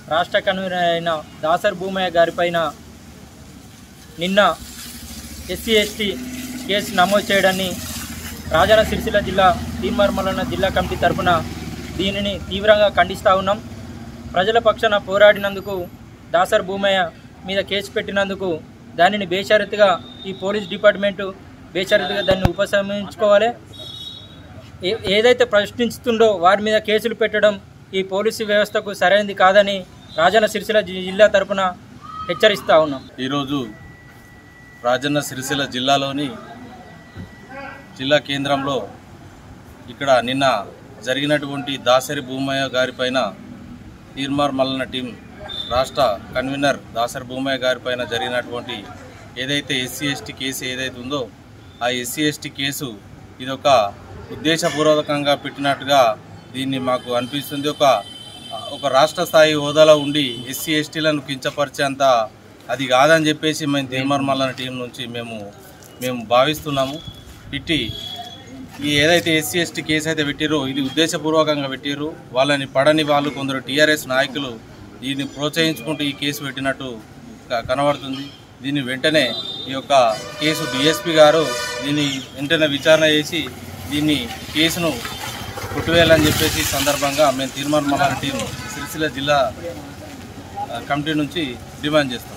రాష్ట్ర కన్వీనర్ అయిన దాసర్ భూమయ్య గారిపైన నిన్న ఎస్సీ ఎస్టీ కేసు నమోదు చేయడాన్ని రాజన్న సిరిసిల్ల జిల్లా తీర్మర్మలన జిల్లా కమిటీ తరపున దీనిని తీవ్రంగా ఖండిస్తూ ఉన్నాం ప్రజల పక్షాన పోరాడినందుకు దాసర్ భూమయ్య మీద కేసు పెట్టినందుకు దానిని బేషరతుగా ఈ పోలీస్ డిపార్ట్మెంటు బేషరతుగా దాన్ని ఉపసంహరించుకోవాలి ఏ- ఏదైతే ప్రశ్నిస్తుండో వారి మీద కేసులు పెట్టడం ఈ పోలీసు వ్యవస్థకు సరైనది కాదని రాజన్న సిరిసిల్ల జి- జిల్లా తరపున హెచ్చరిస్తూ ఉన్నాం ఈరోజు రాజన్న సిరిసిల్ల జిల్లాలోని జిల్లా కేంద్రంలో ఇక్కడ నిన్న జరిగినటువంటి దాసరి భూమయ్య గారిపైన తీర్మార్ మల్లన టీం రాష్ట్ర కన్వీనర్ దాసరి భూమయ్య గారిపైన జరిగినటువంటి ఏదైతే ఎస్సీ ఎస్టీ కేసు ఏదైతే ఉందో ఆ ఎస్సీ ఎస్టీ కేసు ఇదొక ఉద్దేశపూర్వకంగా పెట్టినట్టుగా దీన్ని మాకు అనిపిస్తుంది ఒక ఒక రాష్ట్ర స్థాయి హోదాలో ఉండి ఎస్సీ ఎస్టీలను కించపరిచేంత అది కాదని చెప్పేసి మేము తీర్మార్ మల్లన టీం నుంచి మేము మేము భావిస్తున్నాము ఇట్టి ఈ ఏదైతే ఎస్సీ ఎస్టీ కేసు అయితే పెట్టిరో ఇది ఉద్దేశపూర్వకంగా పెట్టిర్రు వాళ్ళని పడని వాళ్ళు కొందరు టీఆర్ఎస్ నాయకులు దీన్ని ప్రోత్సహించుకుంటూ ఈ కేసు పెట్టినట్టు క- కనబడుతుంది దీన్ని వెంటనే ఈ యొక్క కేసు డిఎస్పి గారు దీన్ని వెంటనే విచారణ చేసి దీన్ని కేసును కొట్టివేయాలని చెప్పేసి ఈ సందర్భంగా మేము తీర్మానం టీం సిరిసిల్ల జిల్లా ఆ, కమిటీ నుంచి డిమాండ్ చేస్తాం